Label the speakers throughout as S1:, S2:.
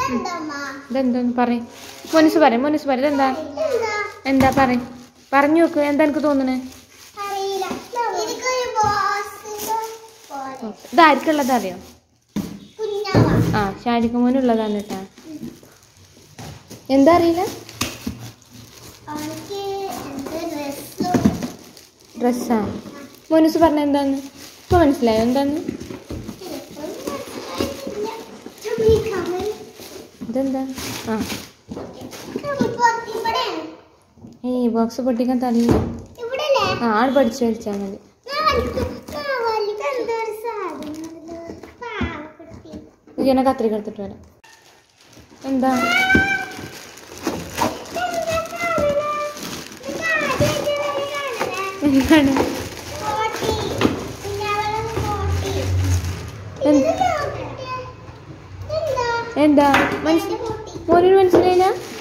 S1: ഇതെന്താന്ന് പറയും മോനുസ് പറയും മോനുസ് പറയും ഇതെന്താ എന്താ പറയും പറഞ്ഞു നോക്ക് എന്താ എനിക്ക് തോന്നണേ ഇതാർക്കുള്ളത് അറിയോ ആ ഷാരിക്ക് മോനുള്ളതാണ് കേട്ടാ എന്താ അറിയില്ല ഡ്രസ്സാ മോനുസ് പറഞ്ഞ എന്താന്ന് ഇപ്പൊ മനസ്സിലായോ എന്താന്ന് ഇതെന്താ ആ ഏയ് ബോക്സ് പൊട്ടിക്കാൻ തള്ളില്ല ആ ആൾ പഠിച്ചു വലിച്ചാൽ മതി ഇങ്ങനെ കത്രിക എടുത്തിട്ട് വരാം എന്താ എന്താണ് എന്താ മനസ്സിൽ മോനു മനസ്സിലായില്ല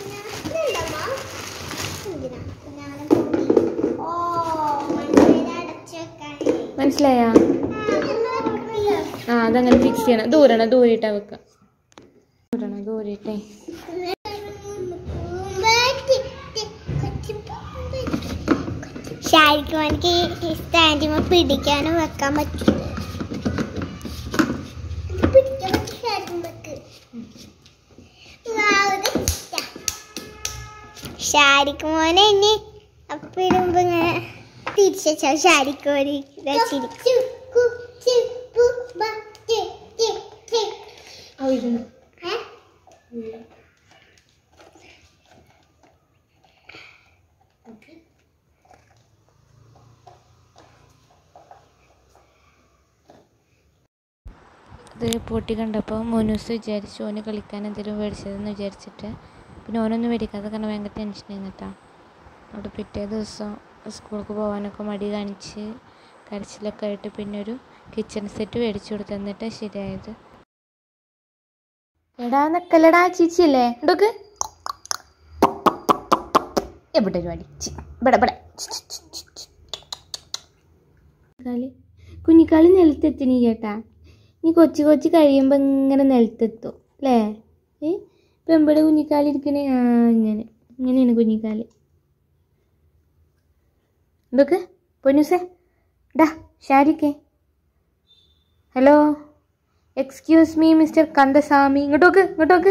S1: മനസ്സിലായാ ആ അതങ്ങനെ ഫിക്സ് ചെയ്യണം ദൂരണ ദൂരിട്ടാ വെക്കാം ദൂരണ ദൂരിട്ടേ
S2: ശാരിക്കും എനിക്ക് ഈ സ്റ്റാൻഡിമ പിടിക്കാനും വെക്കാൻ പറ്റും പിടിക്കാൻ പറ്റും ഷാരിക്കുമ്പക്ക് ഷാരിക്ക് മോനെ ഇനി അപ്പിടുമ്പോ ഇങ്ങനെ തിരിച്ചാ ഷാരിക്കോരി വെച്ചിരിക്കും
S1: അത് പൊട്ടി കണ്ടപ്പോൾ മോനൂസ് വിചാരിച്ചു ഓന് കളിക്കാൻ എന്തെങ്കിലും മേടിച്ചതെന്ന് വിചാരിച്ചിട്ട് പിന്നെ ഓനൊന്നും മേടിക്കാതെ കാരണം ഭയങ്കര ടെൻഷനായിരുന്നു കേട്ടോ അവിടെ പിറ്റേ ദിവസം സ്കൂൾക്ക് പോകാനൊക്കെ മടി കാണിച്ച് കരച്ചിലൊക്കെ ആയിട്ട് പിന്നെ ഒരു കിച്ചൺ സെറ്റ് മേടിച്ചു കൊടുത്തു എന്നിട്ട് ശരിയായത് എടാ നിക്കല്ലടാ ചീച്ചിയല്ലേ ഇടോക്ക് എവിടെ ഒരു അടി ചി, ഇവിടെ ഇവിടെ ചി, ചി, ചി, ചി, ചി. കുഞ്ഞിക്കാളി കുഞ്ഞിക്കാളി നിലത്തെത്തിനി ചേട്ടാ നീ കൊച്ചു കൊച്ചു കഴിയുമ്പോൾ ഇങ്ങനെ നിലത്തെത്തും അല്ലേ ഏ ഇപ്പം എവിടെ കുഞ്ഞിക്കാലി ഇരിക്കണേ ആ ഇങ്ങനെ ഇങ്ങനെയാണ് കുഞ്ഞിക്കാലി എന്തൊക്കെ പൊന്നൂസേ ഡാ ഷാരിക്കേ hello excuse me mister Kandaswamy ഇങ്ങോട്ടോക്ക് ഇങ്ങോട്ടോക്ക്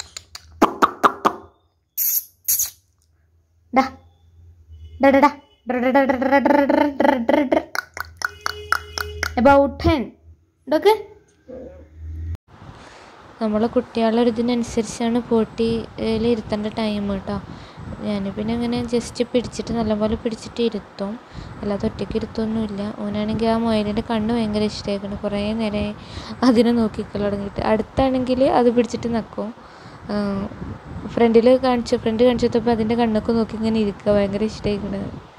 S1: ഡാ ഡാ ഡാ ഡാ അബൌട്ട് ടെൻ ഇതൊക്കെ നമ്മൾ കുട്ടികളുടെ ഒരു ഇതിനനുസരിച്ചാണ് പോട്ടിയിൽ ഇരുത്തേണ്ട ടൈം കേട്ടോ ഞാൻ പിന്നെ അങ്ങനെ ജസ്റ്റ് പിടിച്ചിട്ട് നല്ലപോലെ പിടിച്ചിട്ട് ഇരുത്തും അല്ലാതെ ഒറ്റയ്ക്ക് ഇരുത്തൊന്നുമില്ല ഓനാണെങ്കിൽ ആ മുയലിൻ്റെ കണ്ണ് ഭയങ്കര ഇഷ്ടമായിക്കണം കുറേ നേരമായി അതിനെ നോക്കിക്കൽ തുടങ്ങിയിട്ട് അടുത്താണെങ്കിൽ അത് പിടിച്ചിട്ട് നക്കും ഫ്രണ്ടിൽ കാണിച്ചു ഫ്രണ്ട് കാണിച്ചപ്പോൾ അതിൻ്റെ കണ്ണൊക്കെ നോക്കി ഇങ്ങനെ ഇരിക്കുക ഭയങ്കര ഇഷ്ടമായിക്കണത്